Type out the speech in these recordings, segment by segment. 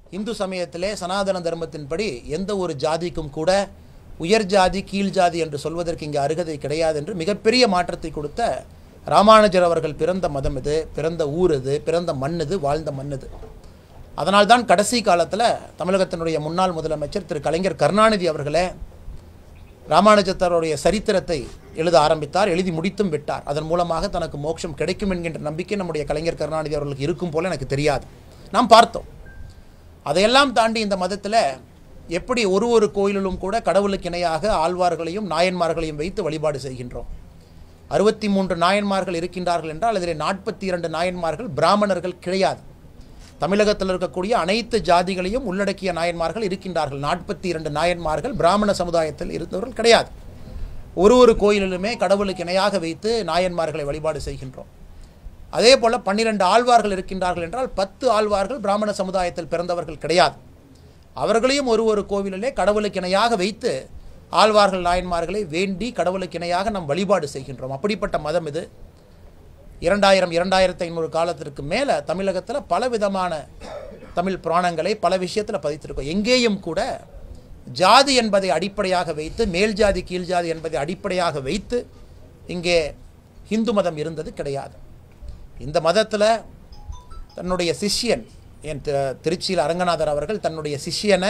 இந்து சமயத்திலே சனாதன தர்மத்தின்படி எந்த ஒரு ஜாதிக்கும் கூட உயர் ஜாதி கீழ் ஜாதி என்று சொல்வதற்கு இங்கே அருகதை கிடையாது என்று மிகப்பெரிய மாற்றத்தை கொடுத்த ராமானுஜர் அவர்கள் பிறந்த மதம் இது பிறந்த ஊர் இது பிறந்த மண் இது வாழ்ந்த மண் இது அதனால்தான் கடைசி காலத்தில் தமிழகத்தினுடைய முன்னாள் முதலமைச்சர் திரு கலைஞர் கருணாநிதி அவர்களே ராமானுஜத்தருடைய சரித்திரத்தை எழுத ஆரம்பித்தார் எழுதி முடித்தும் விட்டார் அதன் மூலமாக தனக்கு மோட்சம் கிடைக்கும் என்கின்ற நம்பிக்கை நம்முடைய கலைஞர் கருணாநிதி அவர்களுக்கு இருக்கும் போல எனக்கு தெரியாது நாம் பார்த்தோம் அதையெல்லாம் தாண்டி இந்த மதத்தில் எப்படி ஒரு ஒரு கோயிலிலும் கூட கடவுளுக்கு இணையாக ஆழ்வார்களையும் நாயன்மார்களையும் வைத்து வழிபாடு செய்கின்றோம் அறுபத்தி மூன்று நாயன்மார்கள் இருக்கின்றார்கள் என்றால் அதில் நாற்பத்தி இரண்டு நாயன்மார்கள் பிராமணர்கள் கிடையாது தமிழகத்தில் இருக்கக்கூடிய அனைத்து ஜாதிகளையும் உள்ளடக்கிய நாயன்மார்கள் இருக்கின்றார்கள் நாற்பத்தி இரண்டு நாயன்மார்கள் பிராமண சமுதாயத்தில் இருந்தவர்கள் கிடையாது ஒரு ஒரு கோயிலிலுமே கடவுளுக்கு இணையாக வைத்து நாயன்மார்களை வழிபாடு செய்கின்றோம் அதே போல் பன்னிரண்டு ஆழ்வார்கள் இருக்கின்றார்கள் என்றால் பத்து ஆழ்வார்கள் பிராமண சமுதாயத்தில் பிறந்தவர்கள் கிடையாது அவர்களையும் ஒரு ஒரு கோவிலிலே கடவுளுக்கு இணையாக வைத்து ஆழ்வார்கள் நாயன்மார்களை வேண்டி கடவுளுக்கு இணையாக நாம் வழிபாடு செய்கின்றோம் அப்படிப்பட்ட மதம் இது இரண்டாயிரம் இரண்டாயிரத்தி ஐநூறு காலத்திற்கு மேலே தமிழகத்தில் பலவிதமான தமிழ் புராணங்களை பல விஷயத்தில் பதித்திருக்கோம் எங்கேயும் கூட ஜாதி என்பதை அடிப்படையாக வைத்து மேல் ஜாதி கீழ் ஜாதி என்பதை அடிப்படையாக வைத்து இங்கே இந்து மதம் இருந்தது கிடையாது இந்த மதத்தில் தன்னுடைய சிஷ்யன் என் தி- திருச்சியில் அரங்கநாதர் அவர்கள் தன்னுடைய சிஷ்யனை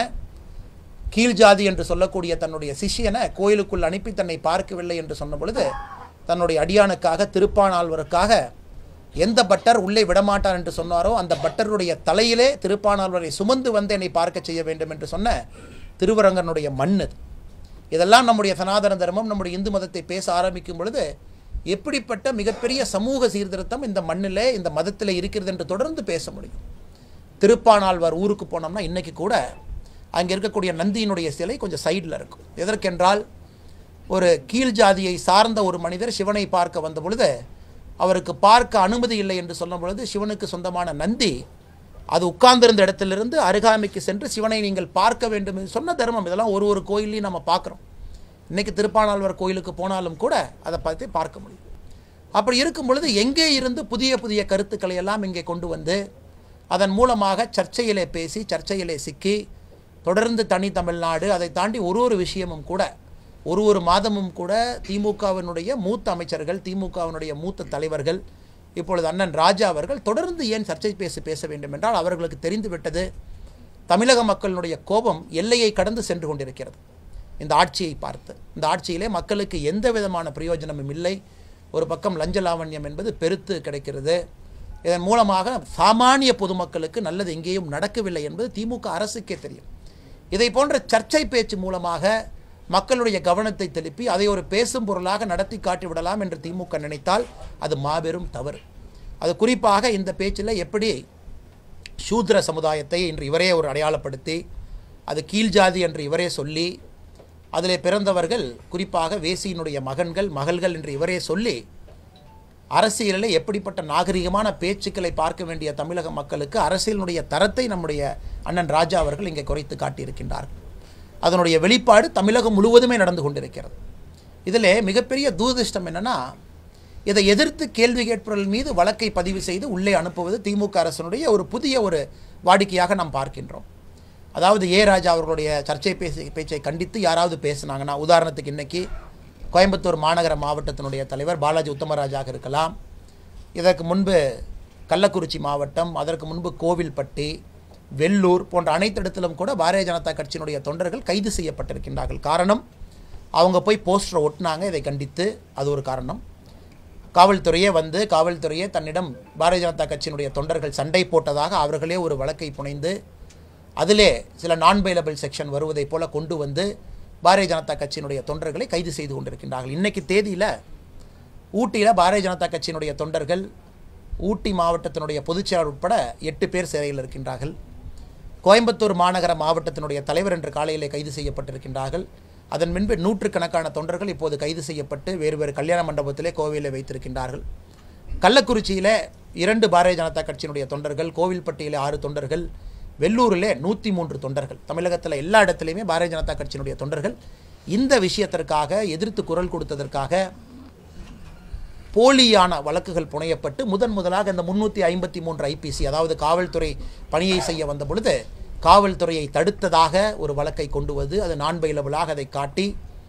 கீழ் ஜாதி என்று சொல்லக்கூடிய தன்னுடைய சிஷ்யனை கோயிலுக்குள் அனுப்பி தன்னை பார்க்கவில்லை என்று சொன்ன பொழுது தன்னுடைய அடியானுக்காக திருப்பானாழ்வருக்காக எந்த பட்டர் உள்ளே விடமாட்டார் என்று சொன்னாரோ அந்த பட்டருடைய தலையிலே திருப்பானாழ்வரை சுமந்து வந்து என்னை பார்க்க செய்ய வேண்டும் என்று சொன்ன திருவரங்கனுடைய மண் இது. இதெல்லாம் நம்முடைய சனாதன தர்மம் நம்முடைய இந்து மதத்தை பேச ஆரம்பிக்கும் பொழுது எப்படிப்பட்ட மிகப்பெரிய சமூக சீர்திருத்தம் இந்த மண்ணிலே இந்த மதத்தில் இருக்கிறது என்று தொடர்ந்து பேச முடியும் திருப்பானாழ்வார் ஊருக்கு போனோம்னா இன்னைக்கு கூட அங்கே இருக்கக்கூடிய நந்தியினுடைய சிலை கொஞ்சம் சைடில் இருக்கும் எதற்கென்றால் ஒரு கீழ் ஜாதியை சார்ந்த ஒரு மனிதர் சிவனை பார்க்க வந்த பொழுது அவருக்கு பார்க்க அனுமதி இல்லை என்று சொன்ன பொழுது சிவனுக்கு சொந்தமான நந்தி அது உட்கார்ந்திருந்த இடத்திலிருந்து அருகாமைக்கு சென்று சிவனை நீங்கள் பார்க்க வேண்டும் என்று சொன்ன தர்மம் இதெல்லாம் ஒரு ஒரு கோயிலையும் நம்ம பார்க்குறோம் இன்னைக்கு திருப்பானாழ்வார் கோயிலுக்கு போனாலும் கூட அதை பார்த்து பார்க்க முடியும் அப்படி இருக்கும் பொழுது எங்கே இருந்து புதிய புதிய கருத்துக்களை எல்லாம் இங்கே கொண்டு வந்து அதன் மூலமாக சர்ச்சையிலே பேசி சர்ச்சையிலே சிக்கி தொடர்ந்து தனி தமிழ்நாடு அதை தாண்டி ஒரு ஒரு விஷயமும் கூட ஒரு ஒரு மாதமும் கூட திமுகவினுடைய மூத்த அமைச்சர்கள் திமுகவினுடைய மூத்த தலைவர்கள் இப்பொழுது அண்ணன் ராஜா அவர்கள் தொடர்ந்து ஏன் சர்ச்சை பேசி பேச வேண்டும் என்றால் அவர்களுக்கு தெரிந்து விட்டது தமிழக மக்களினுடைய கோபம் எல்லையை கடந்து சென்று கொண்டிருக்கிறது இந்த ஆட்சியை பார்த்து இந்த ஆட்சியிலே மக்களுக்கு எந்த விதமான பிரயோஜனமும் இல்லை ஒரு பக்கம் லஞ்ச லாவண்யம் என்பது பெருத்து கிடைக்கிறது இதன் மூலமாக சாமானிய பொதுமக்களுக்கு நல்லது எங்கேயும் நடக்கவில்லை என்பது திமுக அரசுக்கே தெரியும் இதை போன்ற சர்ச்சை பேச்சு மூலமாக மக்களுடைய கவனத்தை திருப்பி அதை ஒரு பேசும் பொருளாக நடத்தி காட்டி விடலாம் என்று திமுக நினைத்தால் அது மாபெரும் தவறு அது குறிப்பாக இந்த பேச்சில் எப்படி சூத்ர சமுதாயத்தை இன்று இவரே ஒரு அடையாளப்படுத்தி அது கீழ் ஜாதி என்று இவரே சொல்லி அதிலே பிறந்தவர்கள் குறிப்பாக வேசியினுடைய மகன்கள் மகள்கள் என்று இவரே சொல்லி அரசியலில் எப்படிப்பட்ட நாகரிகமான பேச்சுக்களை பார்க்க வேண்டிய தமிழக மக்களுக்கு அரசியலினுடைய தரத்தை நம்முடைய அண்ணன் ராஜா அவர்கள் இங்கே குறைத்து காட்டியிருக்கின்றார்கள் அதனுடைய வெளிப்பாடு தமிழகம் முழுவதுமே நடந்து கொண்டிருக்கிறது இதில் மிகப்பெரிய தூதிஷ்டம் என்னன்னா இதை எதிர்த்து கேள்வி கேட்பவர்கள் மீது வழக்கை பதிவு செய்து உள்ளே அனுப்புவது திமுக அரசினுடைய ஒரு புதிய ஒரு வாடிக்கையாக நாம் பார்க்கின்றோம் அதாவது ஏ ராஜா அவர்களுடைய சர்ச்சை பேசி பேச்சை கண்டித்து யாராவது பேசுனாங்கன்னா உதாரணத்துக்கு இன்னைக்கு கோயம்புத்தூர் மாநகர மாவட்டத்தினுடைய தலைவர் பாலாஜி உத்தமராஜாக இருக்கலாம் இதற்கு முன்பு கள்ளக்குறிச்சி மாவட்டம் அதற்கு முன்பு கோவில்பட்டி வெள்ளூர் போன்ற அனைத்து இடத்திலும் கூட பாரதிய ஜனதா கட்சியினுடைய தொண்டர்கள் கைது செய்யப்பட்டிருக்கின்றார்கள் காரணம் அவங்க போய் போஸ்டரை ஒட்டினாங்க இதை கண்டித்து அது ஒரு காரணம் காவல்துறையே வந்து காவல்துறையே தன்னிடம் பாரதிய ஜனதா கட்சியினுடைய தொண்டர்கள் சண்டை போட்டதாக அவர்களே ஒரு வழக்கை புனைந்து அதிலே சில நான் பெயிலபிள் செக்ஷன் வருவதைப் போல கொண்டு வந்து பாரதிய ஜனதா கட்சியினுடைய தொண்டர்களை கைது செய்து கொண்டிருக்கின்றார்கள் இன்னைக்கு தேதியில் ஊட்டியில் பாரதிய ஜனதா கட்சியினுடைய தொண்டர்கள் ஊட்டி மாவட்டத்தினுடைய பொதுச்செயலாளர் உட்பட எட்டு பேர் சிறையில் இருக்கின்றார்கள் கோயம்புத்தூர் மாநகர மாவட்டத்தினுடைய தலைவர் என்ற காலையிலே கைது செய்யப்பட்டிருக்கின்றார்கள் அதன் முன்பு நூற்றுக்கணக்கான தொண்டர்கள் இப்போது கைது செய்யப்பட்டு வேறு வேறு கல்யாண மண்டபத்திலே கோவிலில் வைத்திருக்கின்றார்கள் கள்ளக்குறிச்சியிலே இரண்டு பாரதிய ஜனதா கட்சியினுடைய தொண்டர்கள் கோவில்பட்டியிலே ஆறு தொண்டர்கள் வெள்ளூரிலே நூற்றி மூன்று தொண்டர்கள் தமிழகத்தில் எல்லா இடத்துலையுமே பாரதிய ஜனதா கட்சியினுடைய தொண்டர்கள் இந்த விஷயத்திற்காக எதிர்த்து குரல் கொடுத்ததற்காக போலியான வழக்குகள் புனையப்பட்டு முதன் முதலாக இந்த முன்னூற்றி ஐம்பத்தி மூன்று ஐபிசி அதாவது காவல்துறை பணியை செய்ய வந்த பொழுது காவல்துறையை தடுத்ததாக ஒரு வழக்கை கொண்டு வந்து அது நான் பயிலபிளாக அதை காட்டி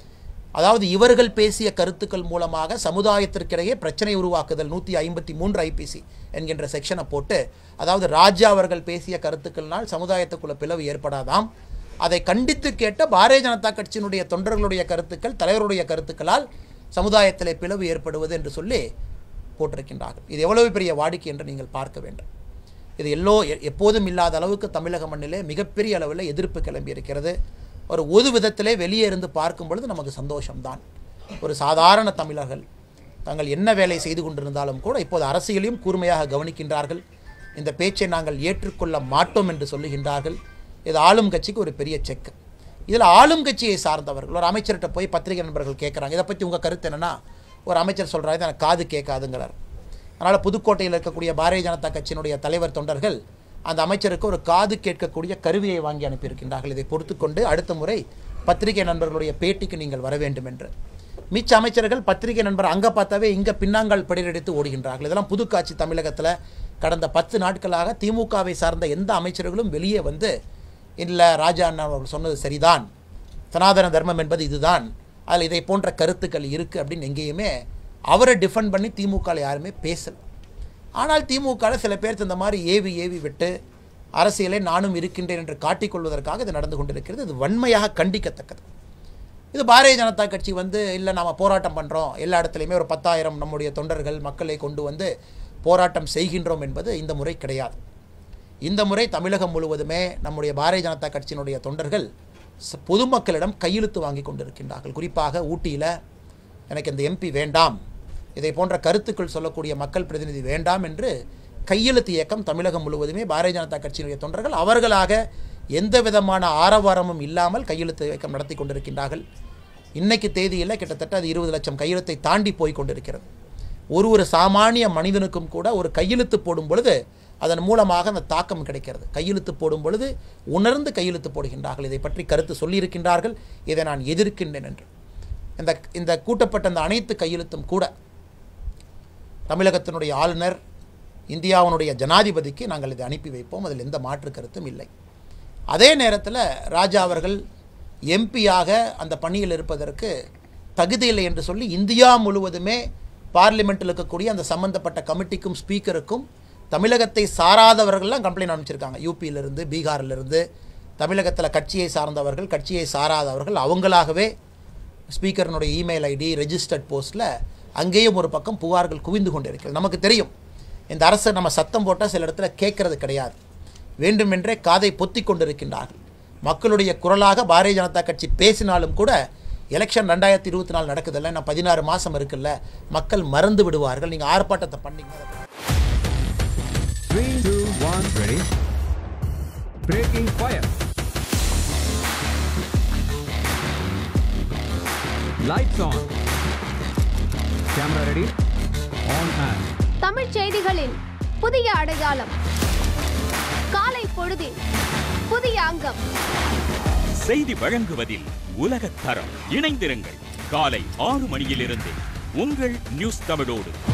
அதாவது இவர்கள் பேசிய கருத்துக்கள் மூலமாக சமுதாயத்திற்கிடையே பிரச்சனை உருவாக்குதல் நூற்றி ஐம்பத்தி மூன்று ஐபிசி என்கின்ற செக்ஷனை போட்டு அதாவது ராஜா அவர்கள் பேசிய கருத்துக்கள்னால் சமுதாயத்துக்குள்ள பிளவு ஏற்படாதாம் அதை கண்டித்து கேட்ட பாரதிய ஜனதா கட்சியினுடைய தொண்டர்களுடைய கருத்துக்கள் தலைவருடைய கருத்துக்களால் சமுதாயத்திலே பிளவு ஏற்படுவது என்று சொல்லி போட்டிருக்கின்றார்கள் இது எவ்வளவு பெரிய வாடிக்கை என்று நீங்கள் பார்க்க வேண்டும் இது எல்லோ எ- எப்போதும் இல்லாத அளவுக்கு தமிழக மண்ணிலே மிகப்பெரிய அளவில் எதிர்ப்பு கிளம்பி இருக்கிறது ஒரு ஒரு விதத்திலே வெளியே இருந்து பார்க்கும் பொழுது நமக்கு சந்தோஷம்தான் ஒரு சாதாரண தமிழர்கள் தாங்கள் என்ன வேலை செய்து கொண்டிருந்தாலும் கூட இப்போது அரசியலையும் கூர்மையாக கவனிக்கின்றார்கள் இந்த பேச்சை நாங்கள் ஏற்றுக்கொள்ள மாட்டோம் என்று சொல்லுகின்றார்கள் இது ஆளும் கட்சிக்கு ஒரு பெரிய செக் இதில் ஆளும் கட்சியை சார்ந்தவர்கள் ஒரு அமைச்சர்கிட்ட போய் பத்திரிகை நண்பர்கள் கேட்குறாங்க இதை பற்றி உங்கள் கருத்து என்னன்னா ஒரு அமைச்சர் சொல்கிறாரு எனக்கு காது கேட்காதுங்கிறார் அதனால் புதுக்கோட்டையில் இருக்கக்கூடிய பாரதிய ஜனதா கட்சியினுடைய தலைவர் தொண்டர்கள் அந்த அமைச்சருக்கு ஒரு காது கேட்கக்கூடிய கருவியை வாங்கி அனுப்பியிருக்கின்றார்கள் இதை பொறுத்துக்கொண்டு அடுத்த முறை பத்திரிகை நண்பர்களுடைய பேட்டிக்கு நீங்கள் வர வேண்டும் என்று மிச்ச அமைச்சர்கள் பத்திரிகை நண்பர் அங்கே பார்த்தாவே இங்கே பின்னாங்கால் படியெடுத்து ஓடுகின்றார்கள் இதெல்லாம் புதுக்காட்சி தமிழகத்தில் கடந்த பத்து நாட்களாக திமுகவை சார்ந்த எந்த அமைச்சர்களும் வெளியே வந்து இல்லை ராஜா அண்ணா அவர்கள் சொன்னது சரிதான் சனாதன தர்மம் என்பது இதுதான் அதில் இதை போன்ற கருத்துக்கள் இருக்குது அப்படின்னு எங்கேயுமே அவரை டிஃபெண்ட் பண்ணி திமுகவில் யாருமே பேசல ஆனால் திமுகவில் சில பேர் இந்த மாதிரி ஏவி ஏவி விட்டு அரசியலை நானும் இருக்கின்றேன் என்று காட்டிக்கொள்வதற்காக இது நடந்து கொண்டிருக்கிறது இது வன்மையாக கண்டிக்கத்தக்கது இது பாரதிய ஜனதா கட்சி வந்து இல்லை நாம் போராட்டம் பண்ணுறோம் எல்லா இடத்துலையுமே ஒரு பத்தாயிரம் நம்முடைய தொண்டர்கள் மக்களை கொண்டு வந்து போராட்டம் செய்கின்றோம் என்பது இந்த முறை கிடையாது இந்த முறை தமிழகம் முழுவதுமே நம்முடைய பாரதிய ஜனதா கட்சியினுடைய தொண்டர்கள் ச- பொதுமக்களிடம் கையெழுத்து வாங்கி கொண்டிருக்கின்றார்கள் குறிப்பாக ஊட்டியில் எனக்கு இந்த எம்பி வேண்டாம் இதை போன்ற கருத்துக்கள் சொல்லக்கூடிய மக்கள் பிரதிநிதி வேண்டாம் என்று கையெழுத்து இயக்கம் தமிழகம் முழுவதுமே பாரதிய ஜனதா கட்சியினுடைய தொண்டர்கள் அவர்களாக எந்த விதமான ஆரவாரமும் இல்லாமல் கையெழுத்து இயக்கம் நடத்தி கொண்டிருக்கின்றார்கள் இன்னைக்கு தேதியில் கிட்டத்தட்ட அது இருபது லட்சம் கையெழுத்தை தாண்டி போய் கொண்டிருக்கிறது ஒரு ஒரு சாமானிய மனிதனுக்கும் கூட ஒரு கையெழுத்து போடும் பொழுது அதன் மூலமாக அந்த தாக்கம் கிடைக்கிறது கையெழுத்து போடும் பொழுது உணர்ந்து கையெழுத்து போடுகின்றார்கள் இதை பற்றி கருத்து சொல்லியிருக்கின்றார்கள் இதை நான் எதிர்க்கின்றேன் என்று இந்த இந்த கூட்டப்பட்ட அந்த அனைத்து கையெழுத்தும் கூட தமிழகத்தினுடைய ஆளுநர் இந்தியாவினுடைய ஜனாதிபதிக்கு நாங்கள் இதை அனுப்பி வைப்போம் அதில் எந்த மாற்று கருத்தும் இல்லை அதே நேரத்தில் ராஜா அவர்கள் எம்பியாக அந்த பணியில் இருப்பதற்கு தகுதியில்லை என்று சொல்லி இந்தியா முழுவதுமே பார்லிமெண்ட்டில் இருக்கக்கூடிய அந்த சம்பந்தப்பட்ட கமிட்டிக்கும் ஸ்பீக்கருக்கும் தமிழகத்தை சாராதவர்கள்லாம் கம்ப்ளைண்ட் அனுப்பிச்சிருக்காங்க யூபியிலிருந்து பீகாரிலிருந்து தமிழகத்தில் கட்சியை சார்ந்தவர்கள் கட்சியை சாராதவர்கள் அவங்களாகவே ஸ்பீக்கரனுடைய இமெயில் ஐடி ரெஜிஸ்டர்ட் போஸ்ட்டில் அங்கேயும் ஒரு பக்கம் புகார்கள் குவிந்து கொண்டிருக்கிறது நமக்கு தெரியும் இந்த அரசு நம்ம சத்தம் போட்டால் சில இடத்துல கேட்கறது கிடையாது வேண்டுமென்றே காதை பொத்தி கொண்டிருக்கின்றார்கள் மக்களுடைய குரலாக பாரதிய ஜனதா கட்சி பேசினாலும் கூட எலெக்ஷன் ரெண்டாயிரத்தி இருபத்தி நாலு நடக்குதுல்ல நான் பதினாறு மாதம் இருக்குல்ல மக்கள் மறந்து விடுவார்கள் நீங்கள் ஆர்ப்பாட்டத்தை பண்ணீங்க Three, two, one, ready. Breaking fire. Lights on. Camera ready. On and. தமிழ்ச் செய்திகளின் புதிய அடையாளம் காலை பொழுதின் புதிய அங்கம் செய்தி வழங்குவதில் உலகத் தரம் இணைந்திருங்கள் காலை ஆறு மணியிலிருந்து உங்கள் நியூஸ் தமிழோடு